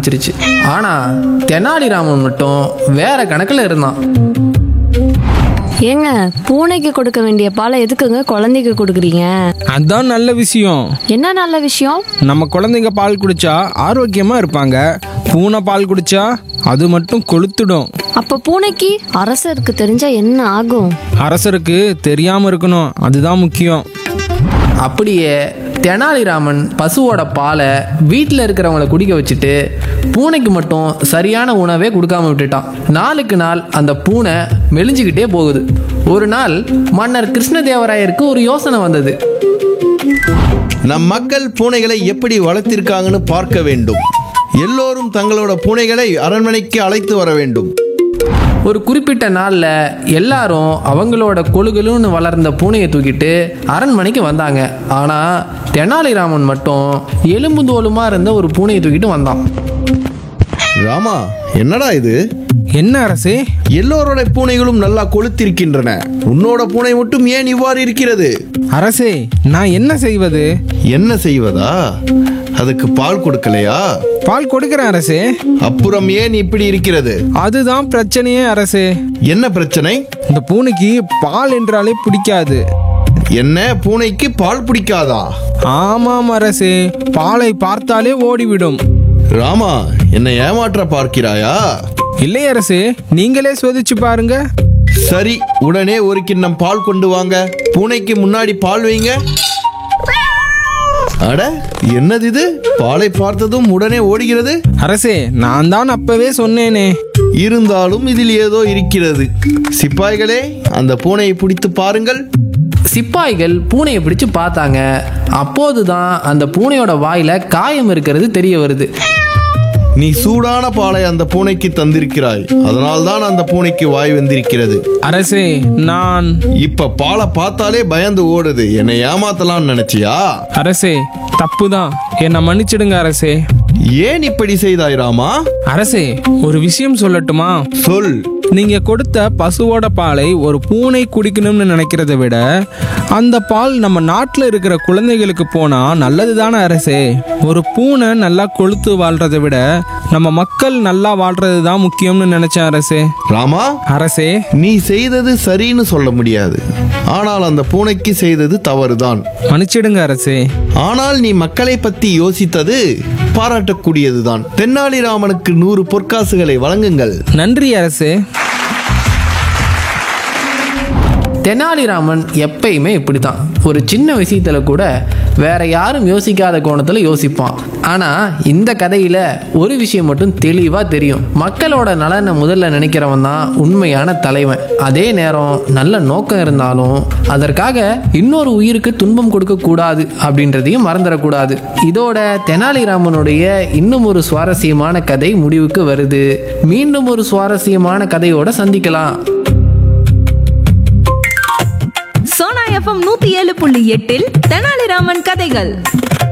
ஆரம்பிச்சிருச்சு ஆனா தெனாலிராமன் மட்டும் வேற கணக்குல இருந்தான் ஏங்க பூனைக்கு கொடுக்க வேண்டிய பாலை எதுக்குங்க குழந்தைக்கு கொடுக்குறீங்க அதான் நல்ல விஷயம் என்ன நல்ல விஷயம் நம்ம குழந்தைங்க பால் குடிச்சா ஆரோக்கியமா இருப்பாங்க பூனை பால் குடிச்சா அது மட்டும் கொளுத்துடும் அப்ப பூனைக்கு அரசருக்கு தெரிஞ்சா என்ன ஆகும் அரசருக்கு தெரியாம இருக்கணும் அதுதான் முக்கியம் அப்படியே தெனாலிராமன் பசுவோட பாலை வீட்டில் இருக்கிறவங்கள குடிக்க வச்சுட்டு பூனைக்கு மட்டும் சரியான உணவே கொடுக்காம விட்டுட்டான் நாளுக்கு நாள் அந்த பூனை மெலிஞ்சுக்கிட்டே போகுது ஒரு நாள் மன்னர் கிருஷ்ணதேவராயருக்கு ஒரு யோசனை வந்தது நம் மக்கள் பூனைகளை எப்படி வளர்த்திருக்காங்கன்னு பார்க்க வேண்டும் எல்லோரும் தங்களோட பூனைகளை அரண்மனைக்கு அழைத்து வர வேண்டும் ஒரு குறிப்பிட்ட நாளில் எல்லாரும் அவங்களோட கொழுகலுன்னு வளர்ந்த பூனையை தூக்கிட்டு அரண்மனைக்கு வந்தாங்க ஆனால் தெனாலிராமன் மட்டும் எலும்பு தோலுமா இருந்த ஒரு பூனையை தூக்கிட்டு வந்தான் ராமா என்னடா இது என்ன அரசே எல்லோரோட பூனைகளும் நல்லா கொளுத்திருக்கின்றன உன்னோட பூனை மட்டும் ஏன் இவ்வாறு இருக்கிறது அரசே நான் என்ன செய்வது என்ன செய்வதா அதுக்கு பால் கொடுக்கலையா பால் கொடுக்கிறேன் அரசே அப்புறம் ஏன் இப்படி இருக்கிறது அதுதான் பிரச்சனையே அரசே என்ன பிரச்சனை இந்த பூனைக்கு பால் என்றாலே பிடிக்காது என்ன பூனைக்கு பால் பிடிக்காதா ஆமாம் அரசே பாலை பார்த்தாலே ஓடிவிடும் ராமா என்னை ஏமாற்ற பார்க்கிறாயா இல்லை அரசே நீங்களே சோதிச்சு பாருங்க சரி உடனே ஒரு கிண்ணம் பால் கொண்டு வாங்க பூனைக்கு முன்னாடி பால் வைங்க அட என்னது இது பாலை பார்த்ததும் உடனே ஓடுகிறது அரசே நான் தான் அப்பவே சொன்னேனே இருந்தாலும் இதில் ஏதோ இருக்கிறது சிப்பாய்களே அந்த பூனையை பிடித்து பாருங்கள் சிப்பாய்கள் பூனையை பிடிச்சு பார்த்தாங்க அப்போதுதான் அந்த பூனையோட வாயில காயம் இருக்கிறது தெரிய வருது நீ சூடான பாலை அந்த பூனைக்கு தந்திருக்கிறாய் அதனால்தான் அந்த பூனைக்கு வாய் வந்திருக்கிறது அரசே நான் இப்ப பாலை பார்த்தாலே பயந்து ஓடுது என்னை ஏமாத்தலாம்னு நினைச்சியா அரசே தப்புதான் என்னை மன்னிச்சிடுங்க அரசே ஏன் இப்படி செய்தாய் ராமா அரசே ஒரு விஷயம் சொல்லட்டுமா சொல் நீங்க கொடுத்த பசுவோட பாலை ஒரு பூனை குடிக்கணும்னு நினைக்கிறத விட அந்த பால் நம்ம நாட்டில் இருக்கிற குழந்தைகளுக்கு போனா நல்லது தானே அரசே ஒரு பூனை நல்லா கொளுத்து வாழ்றதை விட நம்ம மக்கள் நல்லா வாழ்றது தான் முக்கியம்னு நினைச்சேன் அரசே ராமா அரசே நீ செய்தது சரின்னு சொல்ல முடியாது ஆனால் அந்த பூனைக்கு செய்தது தவறுதான் மன்னிச்சிடுங்க அரசே ஆனால் நீ மக்களை பத்தி யோசித்தது பாராட்டக்கூடியதுதான் தென்னாலிராமனுக்கு நூறு பொற்காசுகளை வழங்குங்கள் நன்றி அரசே தெனாலிராமன் எப்பயுமே இப்படித்தான் ஒரு சின்ன விஷயத்துல கூட வேற யாரும் யோசிக்காத கோணத்துல யோசிப்பான் ஆனா இந்த கதையில ஒரு விஷயம் மட்டும் தெளிவா தெரியும் மக்களோட நலனை முதல்ல நினைக்கிறவன் தான் உண்மையான தலைவன் அதே நேரம் நல்ல நோக்கம் இருந்தாலும் அதற்காக இன்னொரு உயிருக்கு துன்பம் கொடுக்க கூடாது அப்படின்றதையும் மறந்துடக்கூடாது இதோட தெனாலிராமனுடைய இன்னும் ஒரு சுவாரஸ்யமான கதை முடிவுக்கு வருது மீண்டும் ஒரு சுவாரஸ்யமான கதையோட சந்திக்கலாம் சோனா எஃப்எம் நூத்தி ஏழு புள்ளி எட்டில் தெனாலிராமன் கதைகள்